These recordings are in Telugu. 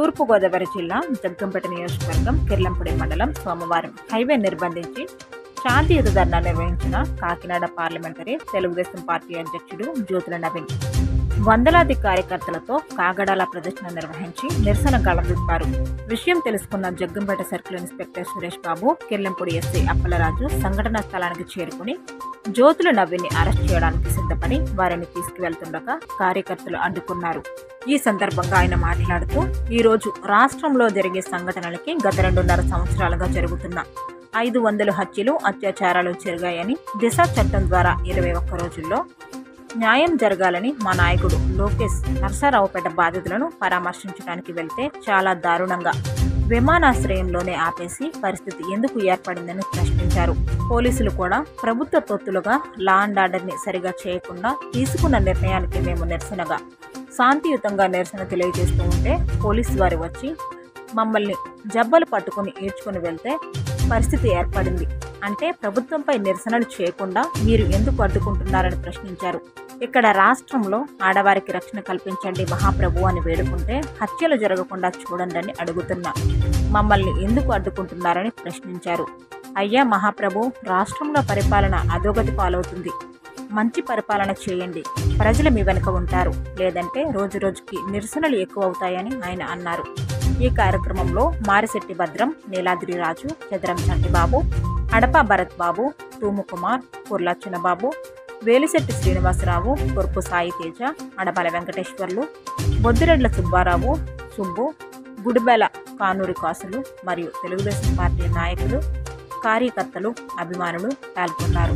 తూర్పుగోదావరి జిల్లా జగ్గంపేట నియోజకవర్గం కిర్లంపూడి మండలం సోమవారం హైవే నిర్బంధించి శాంతియుత ధర్నా నిర్వహించిన కాకినాడ పార్లమెంటరీ తెలుగుదేశం పార్టీ అధ్యక్షుడు జ్యోతుల నవీన్ వందలాది కార్యకర్తలతో కాగడాల ప్రదర్శన నిర్వహించి నిరసన గళవిప్పారు విషయం తెలుసుకున్న Jaggampeta circle inspector Suresh Babu Kirlampudi SI Appalaraju సంఘటనా స్థలానికి చేరుకుని జ్యోతుల నవ్విని అరెస్ట్ చేయడానికి సిద్ధపడి వారిని తీసుకువెళ్తుండగా కార్యకర్తలు అడ్డుకున్నారు ఈ సందర్భంగా ఆయన మాట్లాడుతూ ఈ రోజు రాష్ట్రంలో జరిగే సంఘటనలకి గత రెండున్నర సంవత్సరాలుగా జరుగుతున్న ఐదు వందల హత్యలు అత్యాచారాలు జరిగాయని దిశ చట్టం ద్వారా ఇరవై ఒక్క రోజుల్లో న్యాయం జరగాలని మా నాయకుడు లోకేష్ నర్సారావుపేట బాధితులను పరామర్శించడానికి వెళ్తే చాలా దారుణంగా విమానాశ్రయంలోనే ఆపేసి పరిస్థితి ఎందుకు ఏర్పడిందని ప్రశ్నించారు పోలీసులు కూడా ప్రభుత్వ తొత్తులుగా లా అండ్ ఆర్డర్ని సరిగా చేయకుండా తీసుకున్న నిర్ణయానికి మేము నిరసనగా శాంతియుతంగా నిరసన తెలియజేస్తూ ఉంటే పోలీసు వారు వచ్చి మమ్మల్ని జబ్బలు పట్టుకుని ఈడ్చుకుని వెళ్తే పరిస్థితి ఏర్పడింది అంటే ప్రభుత్వంపై నిరసనలు చేయకుండా మీరు ఎందుకు అడ్డుకుంటున్నారని ప్రశ్నించారు ఇక్కడ రాష్ట్రంలో ఆడవారికి రక్షణ కల్పించండి మహాప్రభు అని వేడుకుంటే హత్యలు జరగకుండా చూడండి అని అడుగుతున్నా మమ్మల్ని ఎందుకు అడ్డుకుంటున్నారని ప్రశ్నించారు అయ్యా మహాప్రభు రాష్ట్రంలో పరిపాలన అధోగతి పాలవుతుంది మంచి పరిపాలన చేయండి ప్రజలు మీ వెనుక ఉంటారు లేదంటే రోజు రోజుకి నిరసనలు ఎక్కువ అవుతాయని ఆయన అన్నారు ఈ కార్యక్రమంలో మారిశెట్టి భద్రం నీలాద్రి రాజు చదరం చంటిబాబు అడప భరత్ బాబు తూము కుమార్ కుర్లా చిన్నబాబు వేలిశెట్టి శ్రీనివాసరావు కొరుపు సాయి తేజ అడపల వెంకటేశ్వర్లు బొద్దిరెడ్ల సుబ్బారావు సుబ్బు గుడిబెల కానూరి కాసులు మరియు తెలుగుదేశం పార్టీ నాయకులు కార్యకర్తలు అభిమానులు పాల్గొన్నారు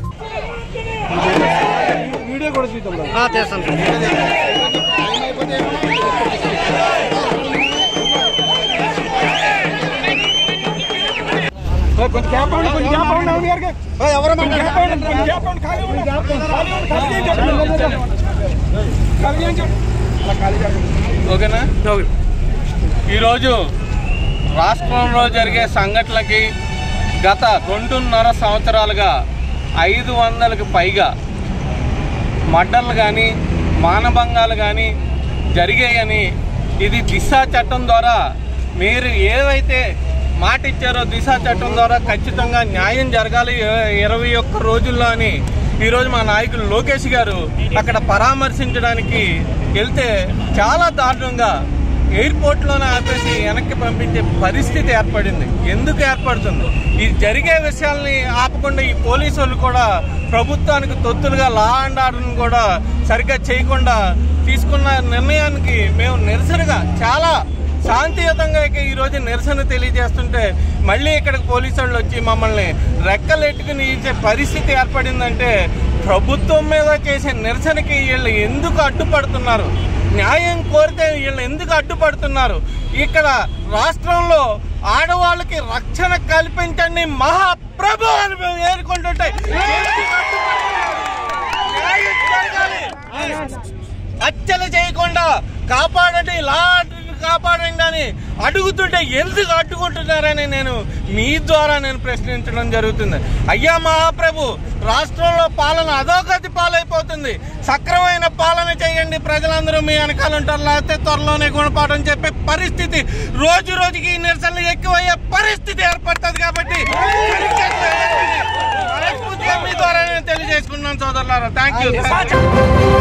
వీడియో కూడా చూద్దాం చేస్తాం కొంచెం గ్యాప్ అవ్వండి కొంచెం గ్యాప్ అవ్వండి అవును గారికి ఎవరు కొంచెం గ్యాప్ అవ్వండి కొంచెం గ్యాప్ అవ్వండి ఖాళీ ఉండండి. ఖాళీ ఉండండి. ఖాళీ చేయండి. ఖాళీ చేయండి. అలా ఖాళీ చేయండి. ఓకేనా ఈరోజు రాష్ట్రంలో జరిగే సంఘటనలకి గత రెండున్నర సంవత్సరాలుగా ఐదు వందలకు పైగా మర్డర్లు కానీ మానభంగాలు కానీ జరిగాయని ఇది దిశ చట్టం ద్వారా మీరు ఏవైతే మాట ఇచ్చారో దిశ చట్టం ద్వారా ఖచ్చితంగా న్యాయం జరగాలి ఇ- ఇరవై ఒక్క రోజుల్లో అని ఈరోజు మా నాయకులు లోకేష్ గారు అక్కడ పరామర్శించడానికి వెళ్తే చాలా దారుణంగా ఎయిర్పోర్ట్లోనే ఆపేసి వెనక్కి పంపించే పరిస్థితి ఏర్పడింది ఎందుకు ఏర్పడుతుంది ఈ జరిగే విషయాల్ని ఆపకుండా ఈ పోలీసు వాళ్ళు కూడా ప్రభుత్వానికి తొత్తులుగా లా అండ్ ఆర్డర్ని కూడా సరిగ్గా చేయకుండా తీసుకున్న నిర్ణయానికి మేము నిరసనగా చాలా శాంతియుతంగా ఇక ఈ రోజు నిరసన తెలియజేస్తుంటే మళ్ళీ ఇక్కడికి పోలీసు వాళ్ళు వచ్చి మమ్మల్ని రెక్కలెట్టుకుని ఇచ్చే పరిస్థితి ఏర్పడిందంటే ప్రభుత్వం మీద చేసే నిరసనకి వీళ్ళు ఎందుకు అడ్డుపడుతున్నారు న్యాయం కోరితే వీళ్ళు ఎందుకు అడ్డుపడుతున్నారు ఇక్కడ రాష్ట్రంలో ఆడవాళ్ళకి రక్షణ కల్పించండి మహాప్రభు అని మేము ఏరుకుంటుంటే ఎందుకు అడ్డుపడుతున్నారు? న్యాయం జరగాలి. హత్యలు చేయకుండా కాపాడండి లా కాపాడండి అని అడుగుతుంటే ఎందుకు అడ్డుకుంటున్నారని నేను మీ ద్వారా నేను ప్రశ్నించడం జరుగుతుంది అయ్యా మహాప్రభు రాష్ట్రంలో పాలన అధోగతి పాలైపోతుంది సక్రమైన పాలన చేయండి ప్రజలందరూ మీ వెనకాల ఉంటారు లేకపోతే త్వరలోనే గుణపాఠం చెప్పే పరిస్థితి రోజు రోజుకి ఈ నిరసనలు ఎక్కువయ్యే పరిస్థితి ఏర్పడుతుంది కాబట్టి మనస్ఫూర్తిగా మీ ద్వారా నేను తెలియజేసుకున్నాను సోదరులారా థ్యాంక్ యూ